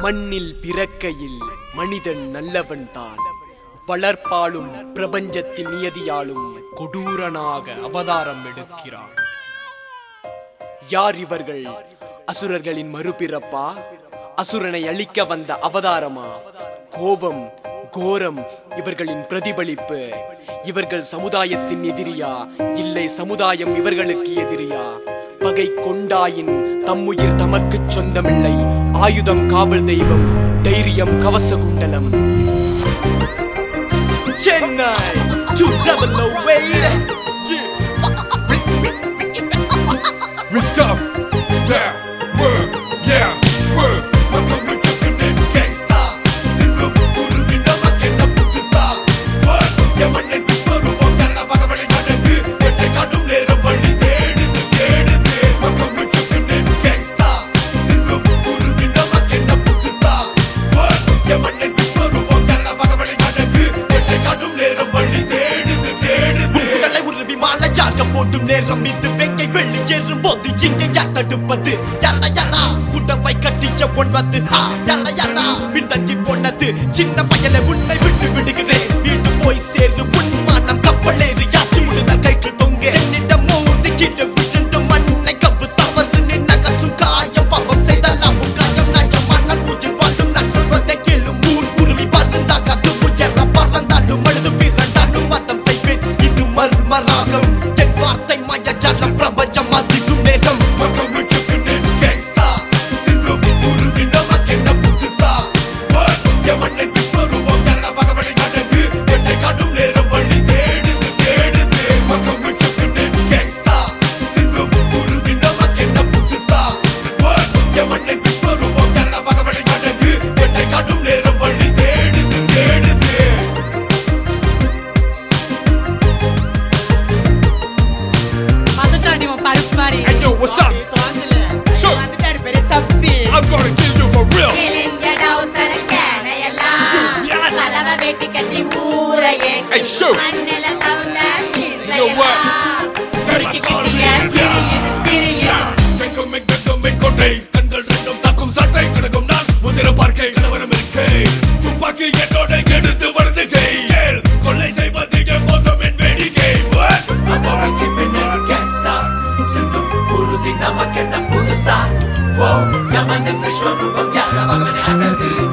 மண்ணில் பிறக்கையில் மனிதன் நல்லவன் தான் வளர்ப்பாலும் பிரபஞ்சத்தின் நியதியாலும் கொடூரனாக அவதாரம் எடுக்கிறான் யார் இவர்கள் அசுரர்களின் மறுபிறப்பா அசுரனை அழிக்க வந்த அவதாரமா கோபம் கோரம் இவர்களின் பிரதிபலிப்பு இவர்கள் சமுதாயத்தின் எதிரியா இல்லை சமுதாயம் இவர்களுக்கு எதிரியா பகை கொண்டாயின் தம்முயிர் தமக்குச் சொந்தமில்லை ஆயுதம் காவல் தெய்வம் தைரியம் கவச குண்டலம் Chennai to double away. We tough, yeah, work, yeah, work. மக்கள் விட்டுக்கிட்டு gangsta. சிங்கம் குருவி நமக்கென்ன புதுசா? Work, எமனை விஸ்வரூபம் கரண பகவனை நடக்கு. வெட்டை காட்டும் நேரம் வழி தேடுது, தேடுது. மக்கள் விட்டுக்கிட்டு gangsta. சிங்கம் குருவி நமக்கென்ன புதுசா? Work, எமனை விஸ்வரூபம் கரண பகவனை நடக்கு. வெட்டை காட்டும் நேரம் வழி தேடுது, தேடுது. உடலை உருவி மாலையாக போடும் நேரம் இது வெங்கை வெள்ளி ஏறும் போது இங்க யார் தடுப்பது யாரா யாரா உடவை கட்டிச்ச ஒன்பது ஹா யாரா யாரா பின்தங்கி போனது சின்ன பயல உன்னை விட்டு விடுகிறேன் வீட்டு போய் சேர்ந்து உன்மானம் கப்பலேறி யாச்சு முழுத கயிற்று தொங்க என்னிடம் மோதி கீழே விழுந்து மண்ணை கவு தவறு நின்ன கற்றும் காயம் பாவம் செய்தலாம் காயம் நஜமான பூஜை வாழும் நான் சொல்வதை கேளும் ஊர் குருவி பறந்தாக அது உயர பறந்தாலும் அழுது பிறந்தாலும் மதம் செய்வேன் இது மர்மராகம் என் வார்த்தை மயஜாலம் பிரபஞ்சம் அதிகும் நேரம் மக்கள் விட்டுக்கிட்டு gangsta. சிங்கம் குருவி நமக்கென்ன புதுசா? Work, எமனை விஸ்வரூபம் கரண பகவனை நடக்கு. வெட்டை காட்டும் நேரம் வழி தேடுது, தேடுது. மக்கள் விட்டுக்கிட்டு gangsta. சிங்கம் குருவி நமக்கென்ன புதுசா? Work, எமனை விஸ்வரூபம் கரண பகவனை நடக்கு. வெட்டை காட்டும் நேரம் வழி தேடுது, தேடுது. வந்துட்டாடி உன் பருப்பு மாதிரி Hey, yo, what's up? தோசைல. Sure. வந்துட்டாடி பெரிய சப்பி I'm gonna kill you for real. கிழிஞ்ச டவுசர் கேனையெல்லாம் Yes. கலவ வெட்டி கட்டி ஊரையே Hey, sure. மண்ணில கவுந்த know what? துருக்கி கட்டிய திரியுது திரியுது செங்கும் மெங்கங்கும் மென்கொண்டை, கண்கள் ரெண்டும் தாக்கும் சட்டை கிடக்கும் நான் உதிர பார்க்கை கலவரம் இருக்கை துப்பாக்கி என்னோட எடுத்து வருது கை கேள் கொள்ளை செய்வது எப்போதும் என் வேடிக்கை What? அதோடக்கு பின்னர் gangsta. சிந்தும் உறுதி நமக்கென்ன புதுசா ஓ யமனின் விஸ்வரூபம் யார பகவனை அடங்கு